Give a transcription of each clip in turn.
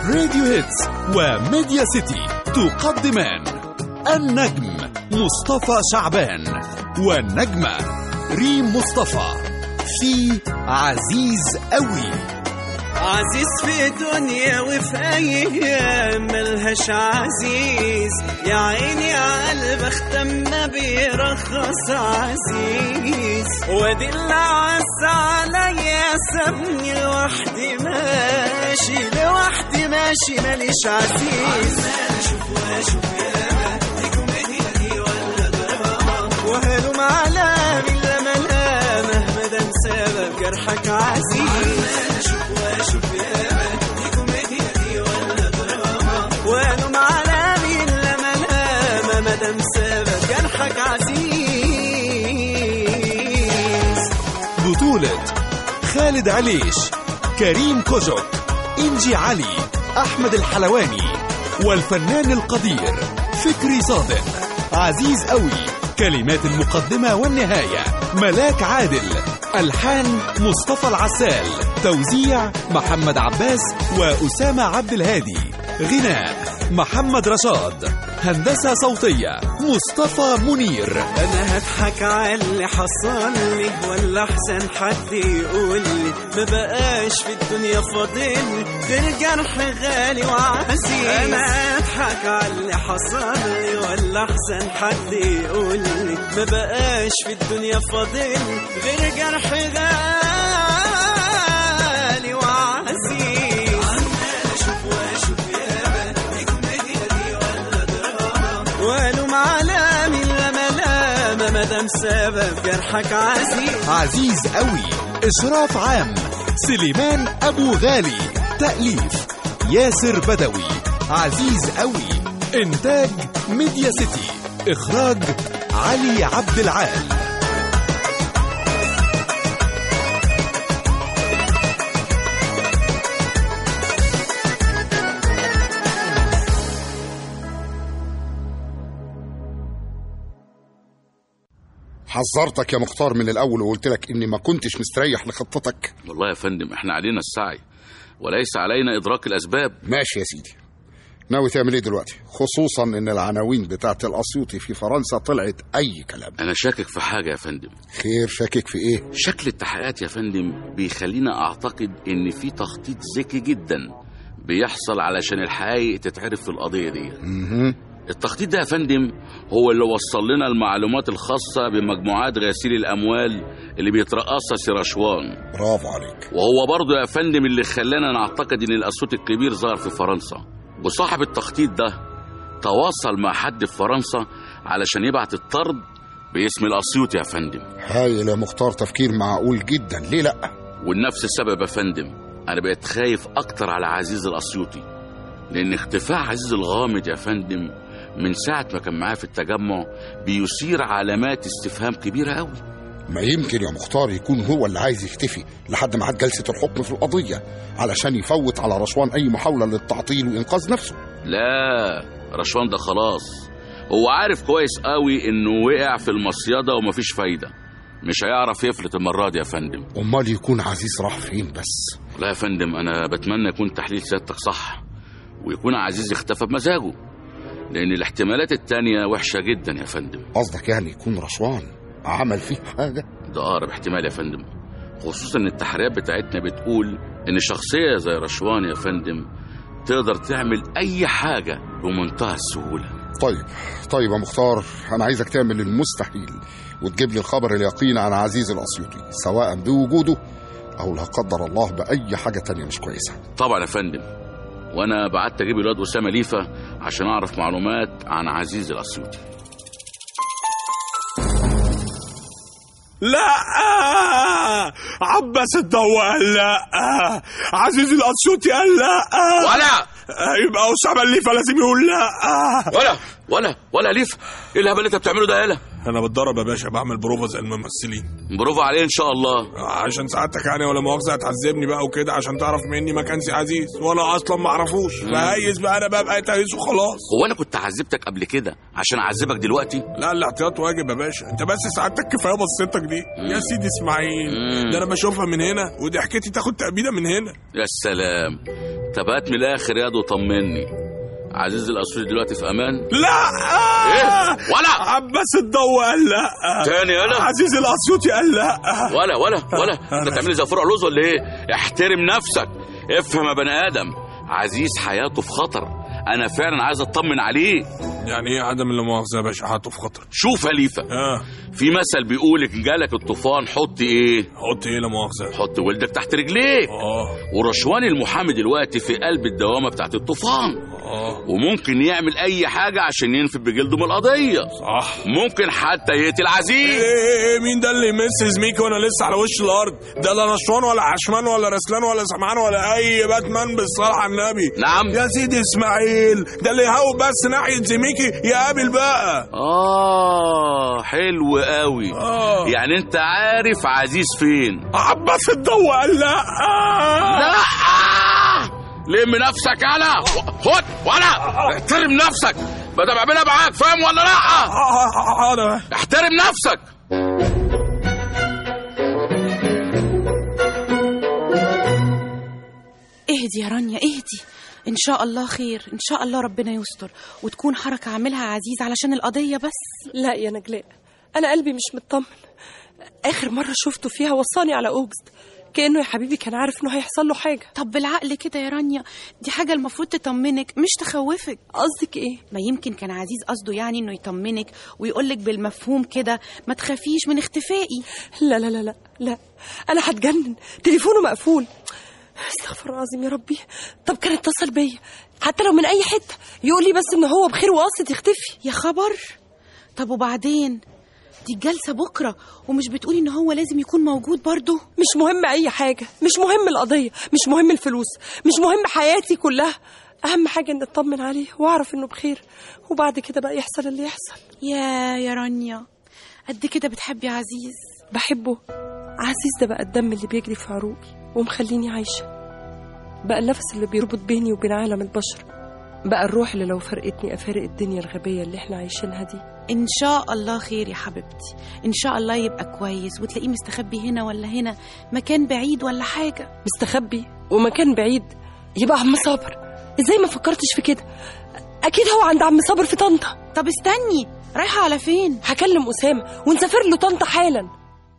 راديو هيتس وميديا سيتي تقدمان النجم مصطفى شعبان والنجمة ريم مصطفى في عزيز قوي عزيز في دنيا وفي ايام ملهاش عزيز يا عيني عقلب اختم ما بيرخص عزيز وادي اللي عز عليا سابني لوحدي ماشي لوحدي ماشي ماليش عزيز وهلم على من لما لا مهما دام سبب جرحك عزيز وهلم على من لما لا مهما دام سبب جرحك عزيز بطولة خالد عليش كريم كوجك إنجي علي أحمد الحلواني والفنان القدير فكري صادق عزيز قوي كلمات المقدمة والنهاية ملاك عادل ألحان مصطفى العسال توزيع محمد عباس وأسامة عبد الهادي غناء محمد رشاد هندسة صوتية مصطفى منير انا هضحك على اللي حصل لي ولا احسن حد يقول لي ما بقاش في الدنيا فاضل غير جرح غالي وعزيز انا هضحك على اللي حصل لي ولا احسن حد يقول لي ما بقاش في الدنيا فاضل غير جرح غالي وعزيز والوم على من لما لام مدام سبب جرحك عزيز عزيز قوي إشراف عام سليمان أبو غالي تأليف ياسر بدوي عزيز قوي إنتاج ميديا سيتي إخراج علي عبد العال حذرتك يا مختار من الاول وقلت لك اني ما كنتش مستريح لخطتك والله يا فندم احنا علينا السعي وليس علينا ادراك الاسباب ماشي يا سيدي ناوي تعمل ايه دلوقتي خصوصا ان العناوين بتاعت الاسيوطي في فرنسا طلعت اي كلام انا شاكك في حاجه يا فندم خير شاكك في ايه شكل التحقيقات يا فندم بيخلينا اعتقد ان في تخطيط ذكي جدا بيحصل علشان الحقائق تتعرف في القضيه دي مهم. التخطيط ده يا فندم هو اللي وصل لنا المعلومات الخاصه بمجموعات غسيل الاموال اللي بيترأسها سيراشوان برافو عليك وهو برضه يا فندم اللي خلانا نعتقد ان الاسود الكبير ظهر في فرنسا وصاحب التخطيط ده تواصل مع حد في فرنسا علشان يبعت الطرد باسم الاسيوط يا فندم هايل يا مختار تفكير معقول جدا ليه لا ولنفس السبب يا فندم انا بقيت خايف اكتر على عزيز الاسيوطي لان اختفاء عزيز الغامض يا فندم من ساعة ما كان معاه في التجمع بيثير علامات استفهام كبيرة قوي ما يمكن يا مختار يكون هو اللي عايز يختفي لحد ما عاد جلسة الحكم في القضية علشان يفوت على رشوان أي محاولة للتعطيل وإنقاذ نفسه لا رشوان ده خلاص هو عارف كويس قوي انه وقع في المصيدة ومفيش فايدة مش هيعرف يفلت المرة دي يا فندم أمال يكون عزيز راح فين بس لا يا فندم انا بتمنى يكون تحليل سيادتك صح ويكون عزيز اختفى بمزاجه لان الاحتمالات التانية وحشة جدا يا فندم قصدك يعني يكون رشوان عمل فيه حاجة ده اقرب احتمال يا فندم خصوصا ان التحريات بتاعتنا بتقول ان شخصية زي رشوان يا فندم تقدر تعمل اي حاجة بمنتهى السهولة طيب طيب يا مختار أنا عايزك تعمل المستحيل وتجيب لي الخبر اليقين عن عزيز الأسيوطي سواء بوجوده أو لا قدر الله بأي حاجة تانية مش كويسة طبعا يا فندم وانا بعت اجيب الواد اسامه ليفه عشان اعرف معلومات عن عزيز الاسيوطي لا عباس الدوال لا عزيز الاسيوطي قال لا ولا يبقى اسامه الليفه لازم يقول لا ولا ولا ولا ليفه ايه الهبل اللي انت بتعمله ده يالا انا بتدرب يا باشا بعمل بروفا زي الممثلين بروفا عليه ان شاء الله عشان سعادتك يعني ولا مؤاخذه هتعذبني بقى وكده عشان تعرف مني مكانسي عزيز وانا اصلا ما اعرفوش فهيس بقى انا بقى بقيت تهيس وخلاص هو انا كنت عذبتك قبل كده عشان اعذبك دلوقتي لا الاحتياط واجب يا باشا انت بس سعادتك كفايه بصيتك دي يا سيدي اسماعيل مم. ده انا بشوفها من هنا وضحكتي تاخد تأبيده من هنا يا سلام طب هات من الاخر يا دو طمني عزيز الاسيوطي دلوقتي في امان لا ايه ولا عباس الضو قال لا تاني يلا عزيز الاسيوطي قال لا ولا ولا ولا انت تعملي زي فرع لوز ولا ايه احترم نفسك افهم يا بني ادم عزيز حياته في خطر انا فعلا عايز اطمن عليه يعني ايه عدم لا مؤاخذه يا باشا حاطه في خطر شوف يا ليفا اه في مثل بيقولك جالك الطوفان حط ايه حط ايه لا مؤاخذه حط ولدك تحت رجليك اه ورشوان المحامي دلوقتي في قلب الدوامه بتاعت الطوفان اه وممكن يعمل اي حاجه عشان ينفي بجلده من القضيه صح ممكن حتى يقتل عزيز ايه ايه ايه مين ده اللي يمس زميكي وانا لسه على وش الارض ده لا نشوان ولا عشمان ولا رسلان ولا سمعان ولا اي باتمان بالصلاة على النبي نعم يا سيدي اسماعيل ده اللي يهوب بس ناحيه زميكي يقابل بقى اه حلو قوي اه يعني انت عارف عزيز فين عباس الضو قال لا لا لم نفسك انا خد ولا احترم نفسك بدل بعملها معاك فاهم ولا لا حاضر احترم نفسك اهدي يا رانيا اهدي ان شاء الله خير ان شاء الله ربنا يستر وتكون حركة عاملها عزيز علشان القضية بس لا يا نجلاء انا قلبي مش مطمن اخر مره شفته فيها وصاني على اوجست كانه يا حبيبي كان عارف انه هيحصل له حاجه طب بالعقل كده يا رانيا دي حاجة المفروض تطمنك مش تخوفك قصدك ايه ما يمكن كان عزيز قصده يعني انه يطمنك ويقولك بالمفهوم كده ما تخافيش من اختفائي لا لا لا لا لا انا هتجنن تليفونه مقفول استغفر الله العظيم يا ربي طب كان اتصل بيا حتى لو من اي حته يقول لي بس ان هو بخير وقاصد يختفي يا خبر طب وبعدين دي الجلسة بكرة ومش بتقولي ان هو لازم يكون موجود برضه مش مهم اي حاجه مش مهم القضيه مش مهم الفلوس مش مهم حياتي كلها اهم حاجه ان اطمن عليه واعرف انه بخير وبعد كده بقى يحصل اللي يحصل يا يا رانيا قد كده بتحبي عزيز بحبه عزيز ده بقى الدم اللي بيجري في عروقي ومخليني عايشة بقى النفس اللي بيربط بيني وبين عالم البشر بقى الروح اللي لو فرقتني أفارق الدنيا الغبية اللي احنا عايشينها دي ان شاء الله خير يا حبيبتي ان شاء الله يبقى كويس وتلاقيه مستخبي هنا ولا هنا مكان بعيد ولا حاجة مستخبي ومكان بعيد يبقى عم صابر ازاي ما فكرتش في كده أكيد هو عند عم صابر في طنطا طب استني رايحة على فين هكلم أسامة ونسافر له طنطا حالا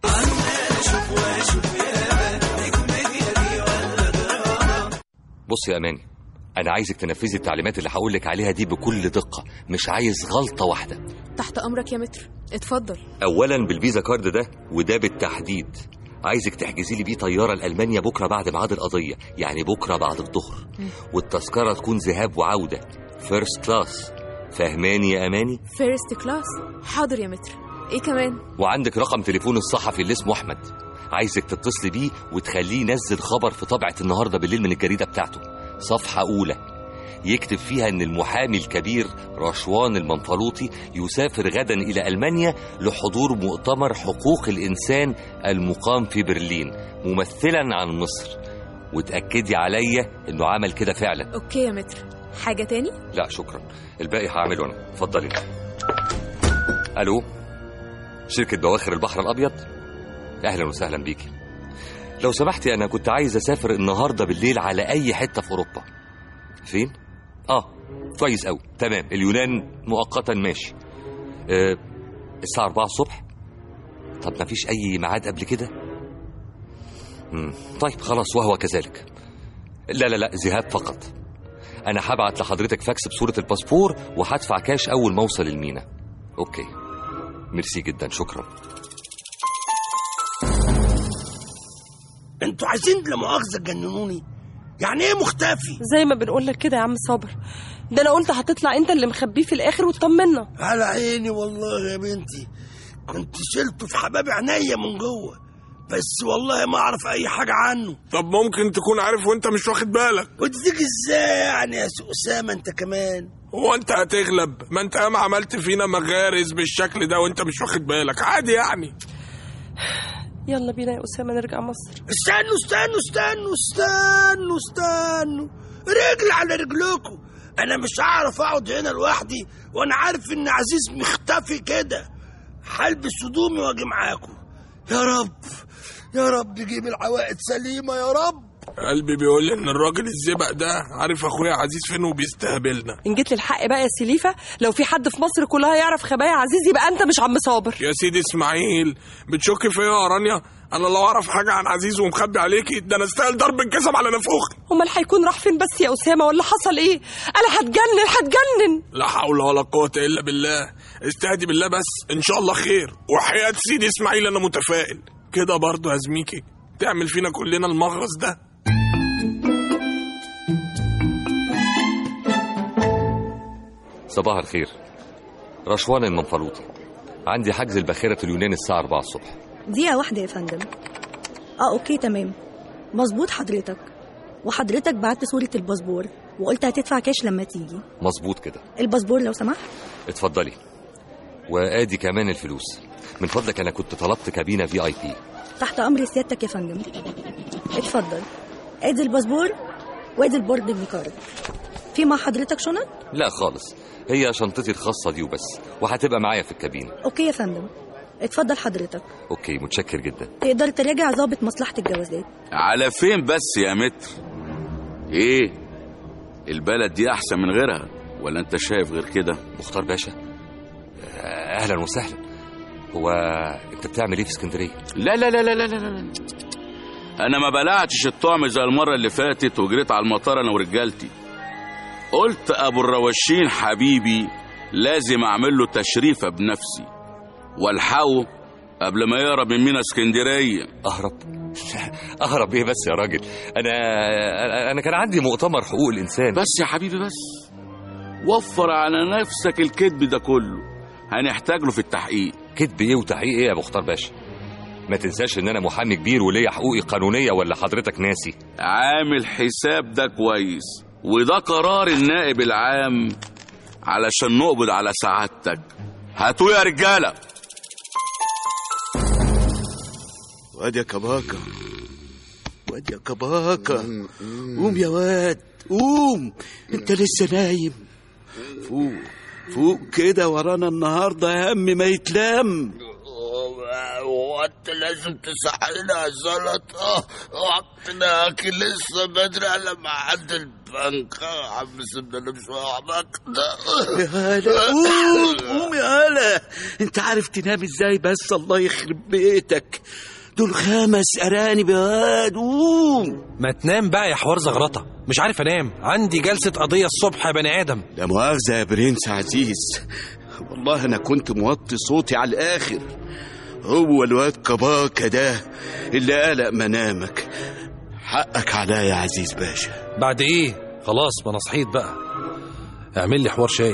بص يا اماني انا عايزك تنفذي التعليمات اللي هقول لك عليها دي بكل دقه مش عايز غلطه واحده تحت امرك يا متر اتفضل اولا بالفيزا كارد ده وده بالتحديد عايزك تحجزي لي بيه طياره لالمانيا بكره بعد ميعاد القضيه يعني بكره بعد الظهر والتذكره تكون ذهاب وعوده فيرست كلاس فهماني يا اماني فيرست كلاس حاضر يا متر ايه كمان وعندك رقم تليفون الصحفي اللي اسمه احمد عايزك تتصلي بيه وتخليه ينزل خبر في طبعه النهارده بالليل من الجريده بتاعته صفحه اولى يكتب فيها ان المحامي الكبير رشوان المنفلوطي يسافر غدا الى المانيا لحضور مؤتمر حقوق الانسان المقام في برلين ممثلا عن مصر وتاكدي عليا انه عمل كده فعلا اوكي يا متر حاجه تاني لا شكرا الباقي هعمله انا اتفضلي الو شركه بواخر البحر الابيض اهلا وسهلا بيكي لو سمحتي انا كنت عايز اسافر النهارده بالليل على اي حته في اوروبا فين اه كويس قوي تمام اليونان مؤقتا ماشي آه الساعه 4 الصبح طب ما فيش اي ميعاد قبل كده مم. طيب خلاص وهو كذلك لا لا لا ذهاب فقط انا هبعت لحضرتك فاكس بصوره الباسبور وهدفع كاش اول ما اوصل المينا اوكي ميرسي جدا شكرا انتوا عايزين لا مؤاخذه تجننوني يعني ايه مختفي زي ما بنقول لك كده يا عم صابر ده انا قلت هتطلع انت اللي مخبيه في الاخر وتطمنا على عيني والله يا بنتي كنت شلته في حباب عينيا من جوه بس والله ما اعرف اي حاجه عنه طب ممكن تكون عارف وانت مش واخد بالك وتديك ازاي يعني يا سي اسامه انت كمان هو انت هتغلب ما انت ياما عملت فينا مغارز بالشكل ده وانت مش واخد بالك عادي يعني يلا بينا يا اسامه نرجع مصر استنوا استنوا استنوا استنوا استنوا رجل على رجلكم انا مش هعرف اقعد هنا لوحدي وانا عارف ان عزيز مختفي كده هلبس هدومي واجي معاكم يا رب يا رب جيب العوائد سليمه يا رب قلبي بيقول لي ان الراجل الزبق ده عارف اخويا عزيز فين وبيستهبلنا ان جيت للحق بقى يا سليفه لو في حد في مصر كلها يعرف خبايا عزيز يبقى انت مش عم صابر يا سيدي اسماعيل بتشك فيا يا رانيا انا لو اعرف حاجه عن عزيز ومخبي عليكي ده انا استاهل ضرب الجزم على نافوخي امال هيكون راح فين بس يا اسامه ولا حصل ايه انا هتجنن هتجنن لا حول ولا قوه الا بالله استهدي بالله بس ان شاء الله خير وحياه سيدي اسماعيل انا متفائل كده برضه يا زميكي تعمل فينا كلنا المغرز ده صباح الخير رشوان المنفلوطي عندي حجز الباخرة اليونان الساعة 4 الصبح دقيقة واحدة يا فندم اه اوكي تمام مظبوط حضرتك وحضرتك بعت صورة الباسبور وقلت هتدفع كاش لما تيجي مظبوط كده الباسبور لو سمحت اتفضلي وادي كمان الفلوس من فضلك انا كنت طلبت كابينه في اي بي تحت امر سيادتك يا فندم اتفضل ادي الباسبور وادي البوردنج كارد في مع حضرتك شنط لا خالص هي شنطتي الخاصه دي وبس وهتبقى معايا في الكابينه اوكي يا فندم اتفضل حضرتك اوكي متشكر جدا تقدر تراجع ضابط مصلحة الجوازات على فين بس يا متر ايه البلد دي احسن من غيرها ولا انت شايف غير كده مختار باشا آه، اهلا وسهلا هو انت بتعمل ايه في اسكندريه لا لا لا لا لا لا لا انا ما بلعتش الطعم زي المره اللي فاتت وجريت على المطار انا ورجالتي قلت ابو الرواشين حبيبي لازم اعمل له تشريفه بنفسي والحقه قبل ما يهرب من مينا اسكندريه اهرب اهرب ايه بس يا راجل انا انا كان عندي مؤتمر حقوق الانسان بس يا حبيبي بس وفر على نفسك الكذب ده كله هنحتاج له في التحقيق كذب ايه وتحقيق ايه يا مختار باشا ما تنساش ان انا محامي كبير وليا حقوقي قانونيه ولا حضرتك ناسي عامل حساب ده كويس وده قرار النائب العام علشان نقبض على سعادتك هاتوا يا رجاله واد يا كباكا واد يا كباكا قوم يا واد قوم انت لسه نايم فوق فوق كده ورانا النهارده هم ما يتلام وانت لازم تصحينا يا زلط وقتنا اكل لسه بدري على ميعاد البنك يا عم سيبنا نمشي مع يا هلا قوم قوم يا هلا انت عارف تنام ازاي بس الله يخرب بيتك دول خمس ارانب يا واد قوم ما تنام بقى يا حوار زغرطة مش عارف انام عندي جلسة قضية الصبح يا بني ادم لا مؤاخذة يا برنس عزيز والله انا كنت موطي صوتي على الاخر هو الواد كباكا ده اللي قلق منامك حقك عليا يا عزيز باشا بعد ايه خلاص ما انا صحيت بقى اعمل لي حوار شاي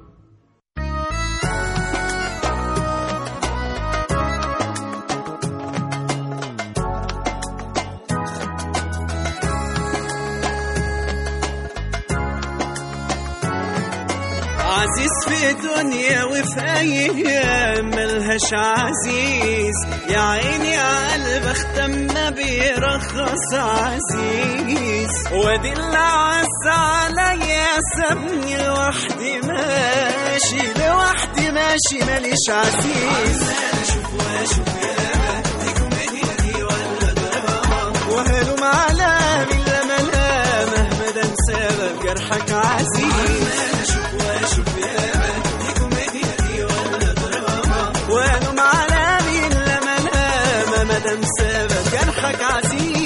عزيز في دنيا وفي ايام ملهاش عزيز يا عيني يا قلب اختم ما بيرخص عزيز وادي اللي عز عليا سابني لوحدي ماشي لوحدي ماشي ماليش عزيز اشوف واشوف يا دي كوميديا دي ولا دراما وهلم على من لما لا مهما ده سبب جرحك عزيز اشوف واشوف يا دي كوميديا دي ولا دراما وهلم على من لما لا مهما ده سبب جرحك عزيز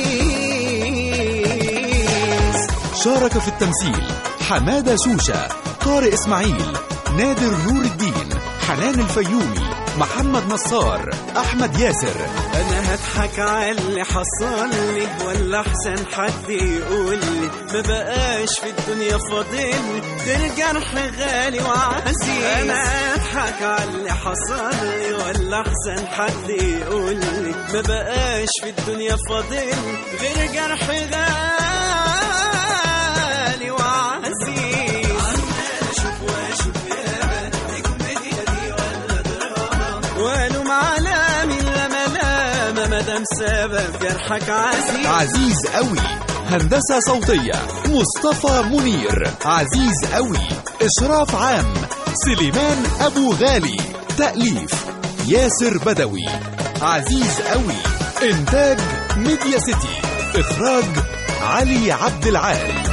شارك في التمثيل حمادة شوشة طارق إسماعيل نادر نور الدين حنان الفيومي محمد نصار أحمد ياسر انا هضحك على اللي حصل لي ولا احسن حد يقول لي ما بقاش في الدنيا فاضل غير جرح غالي وعزيز انا هضحك على اللي حصل لي ولا احسن حد يقول لي ما بقاش في الدنيا فاضل غير جرح غالي وعزيز عمال اشوف واشوف يا دي كوميديا دي ولا دراما والوم على من لما لما مادام سبب جرحك عزيز عزيز قوي هندسة صوتية مصطفى منير عزيز قوي إشراف عام سليمان أبو غالي تأليف ياسر بدوي عزيز قوي إنتاج ميديا سيتي إخراج علي عبد العال